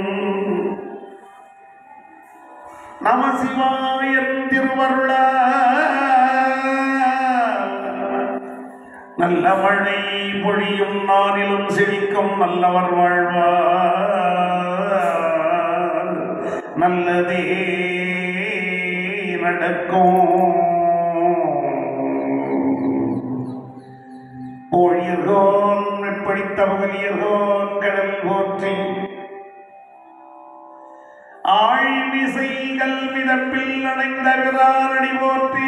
நம சிவாயன் திருவருள நல்ல மழை பொழியும் நானிலும் செழிக்கும் நல்லவர் வாழ்வார் நல்லதே நடக்கும் போழியர்கோன் எப்படித்த பகலியர்கோன் கடல் போற்றி ஆழ்விசைகள் மிதப்பில் அடைந்த விராரணி போற்றி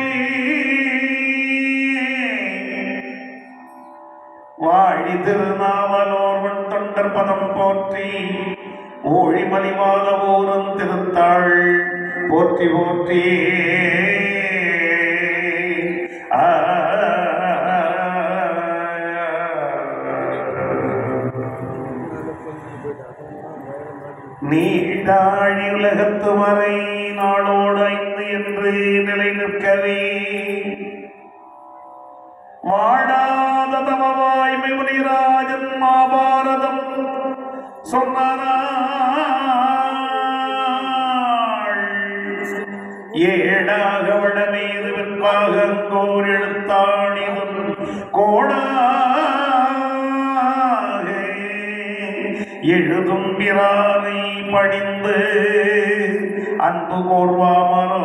வாழி திருநாவலோர்வன் தொண்டர் பதம் போற்றி ஓழி மலிவாத ஊரன் திருத்தாள் போற்றி போற்றி நீடாழி உலகத்து வரை நாளோடு ஐந்து என்று நிலை நிற்கவே வாழாத தமவாய்மை முனிராஜன் மாபாரதம் சொன்னார் ஏடாக வடமீது வெண்பாக கோர் எழுத்தாணிதன் கோடாக எழுதும் பிரானை படிந்து அன்பு கோர்வாமரோ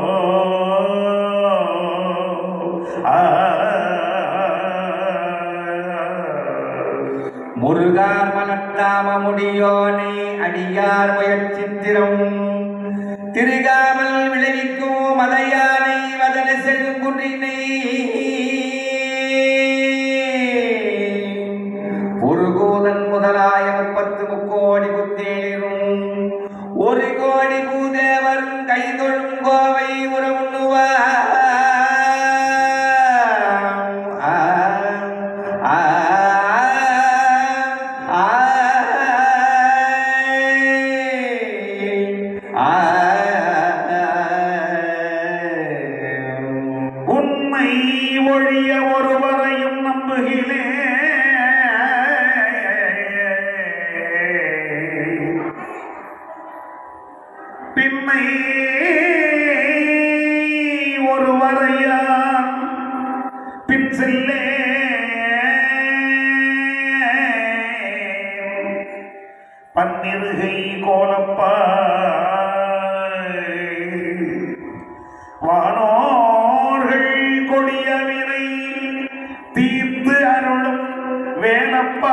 முருகார் மலத்தாம முடியோனே அடியார் முயற்சித்திரம் திருகாமல் விளைவிக்கும் மலையானை வதன செல்லும் குன்றினை புருகூதன் முதலாய முப்பத்து முக்கோடி புத்தேனிரும் ஒரு கோடி பூதேவரும் கைதொழும் கோவை உறவுண்ணுவார் ஆ ஆ ஆ உன்னை ஒழிய ஒருவரையும் நம்புகிறே பின்னை ஒருவரையான் பின் செல்லே பன்னிருகை கோலப்பா வானோர்கள் கொடியவினை தீர்த்து அருளும் வேலப்பா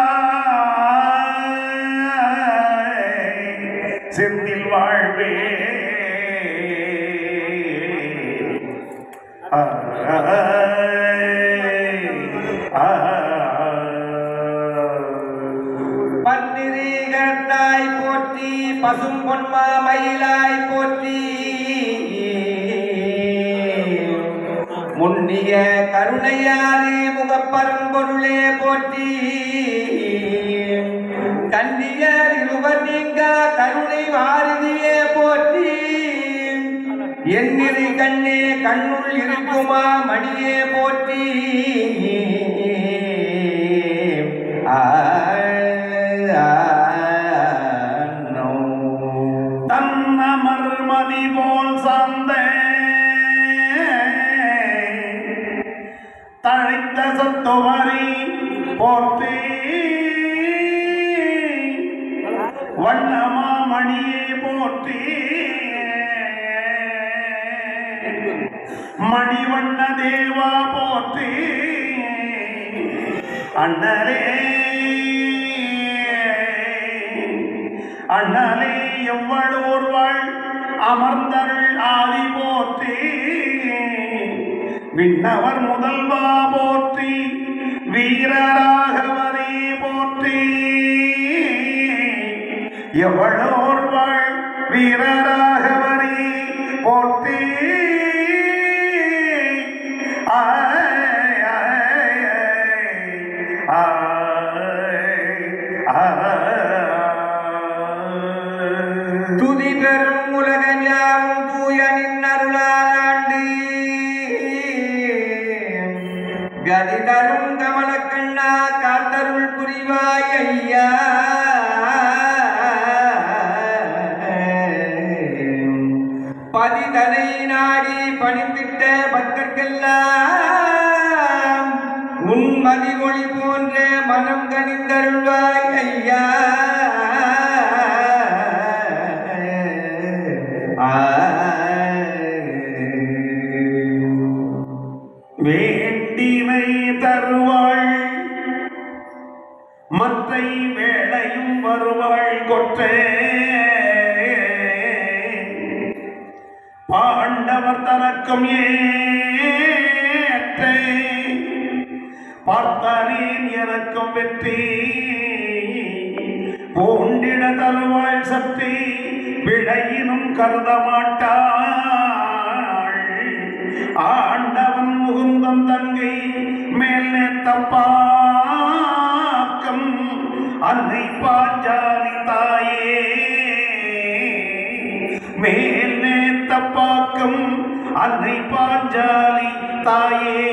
செந்தில் வாழ்வே ஆ, ஆ, ஆ, பன்னிரீகத்தாய் போற்றி பசும் பொன்மா மயிலாய் போற்றி முன்னிய கருணையாரே முகப்பரம்பொருளே போற்றி கன்னியர் இருவர் நீங்க கருணை வாரதியே போற்றி என்னிரு கண்ணே கண்ணுள் இருக்குமா மணியே போற்றி ஆ, ஆ, நோ. தன்னமர்மதி போல் சார்ந்த தழைத்த சத்துவரி போற்றி வண்ணமாமணியே போற்றி மணிவண்ண தேவா போற்றி அண்ணரே அண்ணலே எவ்வளோர் வாழ் அமர்ந்தருள் ஆதி போற்றி விண்ணவர் முதல்வா போற்றி வீரராகவரே போற்றி எவ்வளோர் வாழ் வீரராகவரே போற்றி ஆய், ஆய், ஆய், ஆய். துதி பெறும் உலகஞாவும் தூய நின்னருளாலாண்டு கதி தரும் கமலக்கண்ணா காத்தருள் புரிவாய் ஐயா பதிதனை நாடி பணித்திட்ட பக்தர்க்கெல்லாம் உன் மதிமொழி போன்ற மனம் கணிந்தருள்வாய் ஐயா வேண்டினை தருவாள் மற்றை வேளையும் வருவாள் கொற்றே பாண்டவர் தனக்கும் ஏற்றே பார்த்தானேன் எனக்கும் வெற்றி பூண்டிட தருவாள் சக்தி விடையினும் கருத மாட்டாள் ஆண்டவன் முகுந்தன் தங்கை மேல் நேத்தப்பாக்கம் அன்னை பாஞ்சாலி தாயே மேல் நேத்தப்பாக்கம் அன்னை பாஞ்சாலி தாயே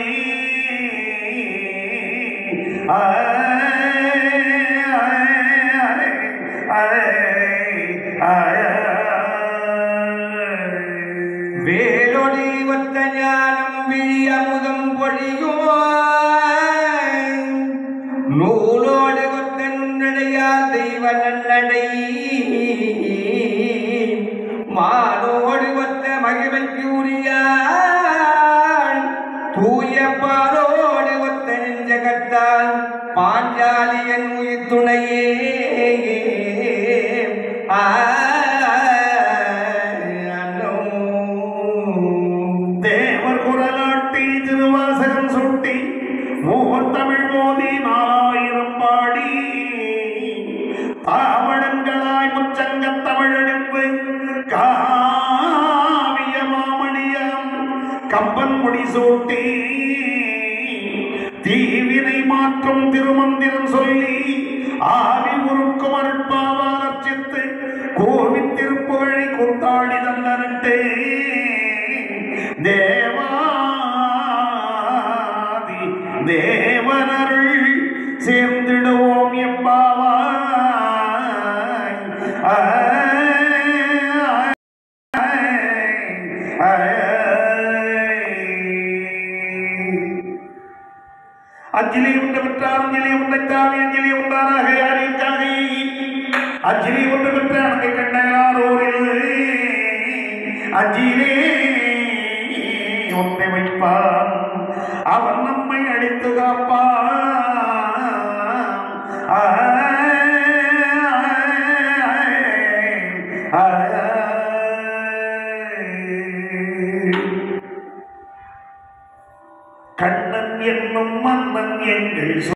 வேலொளி ஒத்த ஞானம் விழி அமுதம் பொழியும் நூலோடு ஒத்த நுண்ணடையா தெய்வ நன்னடை மானோடு ஒத்த மகிமைக்கு உரியாள் தூய பாலோடு ஒத்த நெஞ்சகத்தால் பாஞ்சாலியன் உயிர் துணையே ஆ தேவர் குரலாட்டி திருவாசகம் சுட்டி மூவர் தமிழ் மோதி நாலாயிரம் பாடி தாவடங்களாய் முச்சங்கத் தமிழெடுப்பு காவிய மாமணியம் கம்பன் முடி சூட்டி தீவினை மாற்றும் திருமந்திரம் சொல்லி ஆவி உருக்கும் அருட்பாவால் அர்ச்சித்து கோவித் திருப்புகழை கூத்தாடி தந்தனட்டே தேவாதி தேவனருள் சேர்ந்திடுவோம் எம்பாவாய் அஞ்சிலே உண்டு பெற்றார் அஞ்சிலே உண்டைத்தாவி அஞ்சிலே உண்டாராக யாரிற்காக அஞ்சிலே ஒன்று பெற்ற அணங்கை கண்டனாரோரில் அஞ்சிலே ஒன்றை வைப்பான் அவன் நம்மை அடித்து காப்பான் கண்ணன் என்னும் மன்னன் எங்கள்